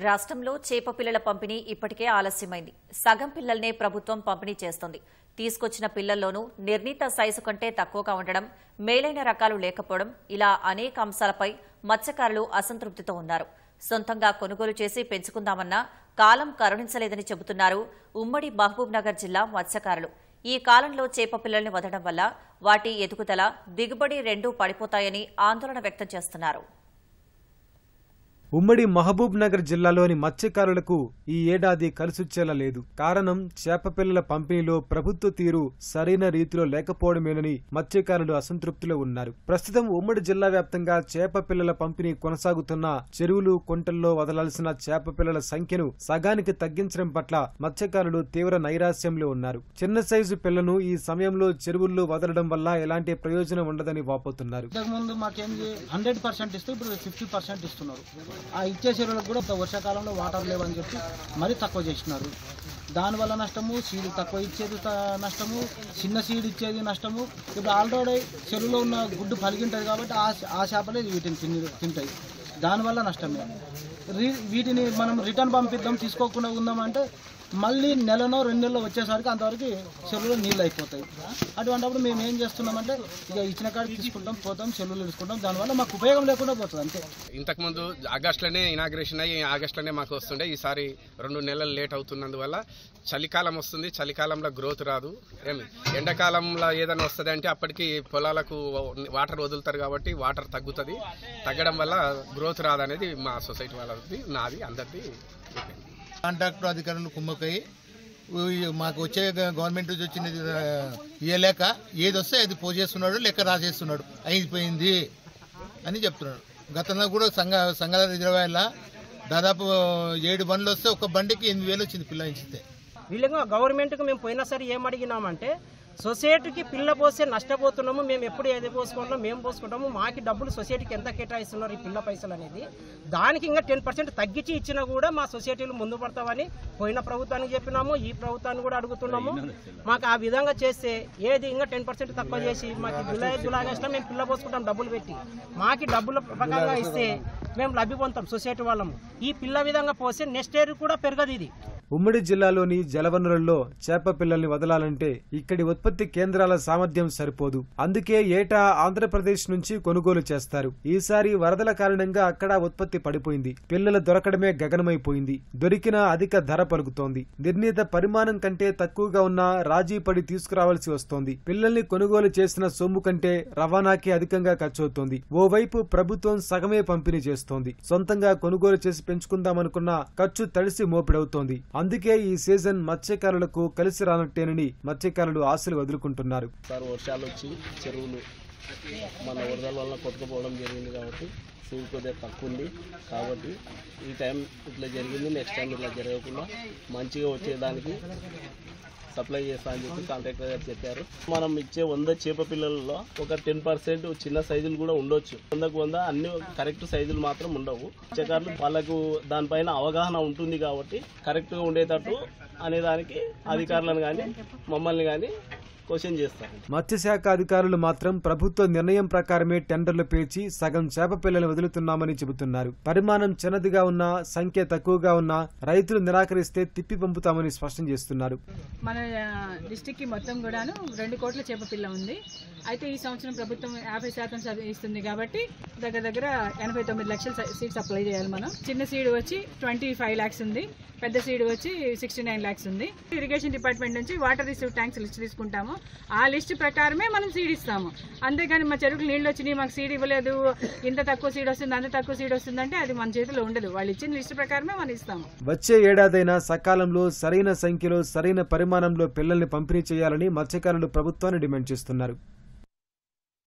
రాష్ట్రంలో చేప పిల్లల పంపిణీ ఇప్పటికే ఆలస్యమైంది సగం పిల్లల్నే ప్రభుత్వం పంపిణీ చేస్తోంది తీసుకొచ్చిన పిల్లల్లోనూ నిర్ణీత సైజు కంటే తక్కువగా ఉండడం మేలైన రకాలు లేకపోవడం ఇలా అనేక అంశాలపై మత్స్యకారులు అసంతృప్తితో ఉన్నారు సొంతంగా కొనుగోలు చేసి పెంచుకుందామన్నా కాలం కరుణించలేదని చెబుతున్నారు ఉమ్మడి మహబూబ్ నగర్ జిల్లా మత్స్యకారులు ఈ కాలంలో చేప పిల్లల్ని వదలడం వల్ల వాటి ఎదుగుదల దిగుబడి రెండూ పడిపోతాయని ఆందోళన వ్యక్తం చేస్తున్నారు ఉమ్మడి మహబూబ్ నగర్ జిల్లాలోని మత్స్యకారులకు ఈ ఏడాది కలిసొచ్చేలా లేదు కారణం చేప పిల్లల పంపిణీలో ప్రభుత్వ తీరు సరైన రీతిలో లేకపోవడమేనని మత్స్యకారులు అసంతృప్తిలో ఉన్నారు ప్రస్తుతం ఉమ్మడి జిల్లా వ్యాప్తంగా చేప పిల్లల పంపిణీ కొనసాగుతున్న చెరువులు కొంటల్లో వదలాల్సిన చేప పిల్లల సంఖ్యను సగానికి తగ్గించడం పట్ల మత్స్యకారులు తీవ్ర నైరాశ్యంలో ఉన్నారు చిన్న సైజు పిల్లను ఈ సమయంలో చెరువుల్లో వదలడం వల్ల ఎలాంటి ప్రయోజనం ఉండదని వాపోతున్నారు ఇంతకుముందు మాకేంది హండ్రెడ్ పర్సెంట్ ఇస్తే ఇప్పుడు ఫిఫ్టీ పర్సెంట్ ఇస్తున్నారు ఆ ఇచ్చే చెరువులకు కూడా ఇంత వర్షాకాలంలో వాటర్ లేవని చెప్పి మరీ తక్కువ చేసినారు దానివల్ల నష్టము సీడ్ తక్కువ ఇచ్చేది త- నష్టము చిన్న సీడ్ ఇచ్చేది నష్టము ఇప్పుడు ఆల్రెడీ చెరువులో ఉన్న గుడ్డు పలిగింటుంది కాబట్టి ఆ ఆ చేపలే వీటిని తిని తింటాయి దానివల్ల నష్టమే రీ వీటిని మనం రిటర్న్ పంపిద్దాం తీసుకోకుండా ఉందామంటే మళ్ళీ నెలనో రెండు నెలలో వచ్చేసరికి అంతవరకు చెరువులో నీళ్ళు అయిపోతాయి అటువంటిప్పుడు మేము ఏం చేస్తున్నామంటే ఇక ఇచ్చిన కాడికి తీసుకుంటాం పోతాం చెరువులు తీసుకుంటాం దానివల్ల మాకు ఉపయోగం లేకుండా పోతుంది అంతే ఇంతకుముందు ఆగస్టులోనే ఇనాగ్రేషన్ అయ్యి ఆగస్టులోనే మాకు వస్తుండే ఈసారి రెండు నెలలు లేట్ అవుతున్నందువల్ల చలికాలం వస్తుంది చలికాలంలో గ్రోత్ రాదు ఏమి ఎండాకాలంలో ఏదైనా వస్తుంది అంటే అప్పటికి పొలాలకు వాటర్ వదులుతారు కాబట్టి వాటర్ తగ్గుతుంది తగ్గడం వల్ల గ్రోత్ రాదనేది మా సొసైటీ వాళ్ళది నాది అందరిది కాంట్రాక్టర్ అధికారులు కుమ్మక్కయి ఈ- మాకు వచ్చే గ- గవర్నమెంట్ నుంచి వచ్చినది ఆ, ఇయ్యలేక ఏది వస్తే అది పోసేస్తున్నాడు లెక్క రాసేస్తున్నాడు అయిపోయింది అని చెప్తున్నాడు గతంలో కూడా సంఘ సంఘాల రిజర్వాయర్ల దాదాపు ఏడు బండ్లు వస్తే ఒక బండికి ఎనిమిది వేలు వచ్చింది పిల్ల ఇచ్చితే వీళ్ళకి గవర్నమెంట్కి మేము పోయినసారి ఏం అడిగినామంటే సొసైటీకి పిల్ల పోస్తే నష్టపోతున్నాము మేము ఎప్పుడు ఏది పోసుకుంటాం మేము పోసుకుంటాము మాకి డబ్బులు సొసైటీకి ఎంత కేటాయిస్తున్నారు ఈ పిల్ల పైసలు అనేది దానికి ఇంకా టెన్ పర్సెంట్ తగ్గించి ఇచ్చినా కూడా మా సొసైటీలు ముందు పడతామని పోయిన ప్రభుత్వానికి చెప్పినాము ఈ ప్రభుత్వాన్ని కూడా అడుగుతున్నాము మాకు ఆ విధంగా చేస్తే ఏది ఇంకా టెన్ పర్సెంట్ తక్కువ చేసి మాకు జూలై జూలై ఆగస్టులో మేము పిల్ల పోసుకుంటాం డబ్బులు పెట్టి మాకి డబ్బుల ప్రకారంగా ఇస్తే మేము లబ్ధి పొందుతాం సొసైటీ వాళ్ళము ఈ పిల్ల విధంగా పోస్తే నెక్స్ట్ ఇయర్ కూడా పెరగదు ఇది ఉమ్మడి జిల్లాలోని జలవనరుల్లో చేప పిల్లల్ని వదలాలంటే ఇక్కడి ఉత్పత్తి కేంద్రాల సామర్థ్యం సరిపోదు అందుకే ఏటా ఆంధ్రప్రదేశ్ నుంచి కొనుగోలు చేస్తారు ఈసారి వరదల కారణంగా అక్కడ ఉత్పత్తి పడిపోయింది పిల్లలు దొరకడమే గగనమైపోయింది దొరికినా అధిక ధర పలుకుతోంది నిర్ణీత పరిమాణం కంటే తక్కువగా ఉన్న రాజీ పడి తీసుకురావాల్సి వస్తోంది పిల్లల్ని కొనుగోలు చేసిన సొమ్ము కంటే రవాణాకి అధికంగా ఖర్చవుతోంది ఓవైపు ప్రభుత్వం సగమే పంపిణీ చేస్తోంది సొంతంగా కొనుగోలు చేసి పెంచుకుందామనుకున్న ఖర్చు తడిసి మోపిడవుతోంది అందుకే ఈ సీజన్ మత్స్యకారులకు కలిసి రానట్టేనని మత్స్యకారులు ఆశలు వదులుకుంటున్నారు సార్ వర్షాలు వచ్చి చెరువులు మన వరదల వల్ల కొట్టుకుపోవడం జరిగింది కాబట్టి సీడ్ కొద్దిగా తక్కువ ఉంది కాబట్టి ఈ టైం ఇట్లా జరిగింది నెక్స్ట్ టైం ఇట్లా జరగకుండా మంచిగా వచ్చేదానికి సప్లై చేస్తా అని చెప్పి కాంట్రాక్టర్ గారు చెప్పారు మనం ఇచ్చే వంద చేప పిల్లల్లో ఒక టెన్ పర్సెంట్ చిన్న సైజులు కూడా ఉండొచ్చు వందకు వంద అన్ని కరెక్ట్ సైజులు మాత్రం ఉండవు మత్స్యకారులు వాళ్ళకు దానిపైన అవగాహన ఉంటుంది కాబట్టి కరెక్ట్గా ఉండేటట్టు అనేదానికి అధికారులను కానీ మమ్మల్ని కానీ క్వశ్చన్ చేస్తారు మత్స్యశాఖ అధికారులు మాత్రం ప్రభుత్వ నిర్ణయం ప్రకారమే టెండర్లు పేర్చి సగం చేప పిల్లలు వదులుతున్నామని చెబుతున్నారు పరిమాణం చిన్నదిగా ఉన్నా సంఖ్య తక్కువగా ఉన్నా రైతులు నిరాకరిస్తే తిప్పి పంపుతామని స్పష్టం చేస్తున్నారు మన డిస్టిక్కి మొత్తం కూడాను రెండు కోట్ల చేప పిల్ల ఉంది అయితే ఈ సంవత్సరం ప్రభుత్వం యాభై శాతం సబ్- ఇస్తుంది కాబట్టి దగ్గర దగ్గర ఎనభై తొమ్మిది లక్షల స- సీడ్ సప్లై చేయాలి మనం చిన్న సీడ్ వచ్చి ట్వంటీ ఫైవ్ ల్యాక్స్ ఉంది పెద్ద సీడ్ వచ్చి సిక్స్టీ నైన్ ల్యాక్స్ ఉంది ఇరిగేషన్ డిపార్ట్మెంట్ నుంచి వాటర్ రిసీవ్ ట్యాంక్స్ లిస్ట్ తీసుకుంటాము ఆ లిస్ట్ ప్రకారమే మనం సీడ్ ఇస్తాము అంతేగాని మా చెరువుకు నీళ్ళు వచ్చినాయి మాకు సీడ్ ఇవ్వలేదు ఇంత తక్కువ సీడ్ వస్తుంది అంత తక్కువ సీడ్ వస్తుందంటే అది మన చేతిలో ఉండదు వాళ్ళు ఇచ్చిన లిస్ట్ ప్రకారమే మనం ఇస్తాము వచ్చే ఏడాదైనా సకాలంలో సరైన సంఖ్యలో సరైన పరిమాణంలో పిల్లల్ని పంపిణీ చేయాలని మత్స్యకారులు ప్రభుత్వాన్ని డిమాండ్ చేస్తున్నారు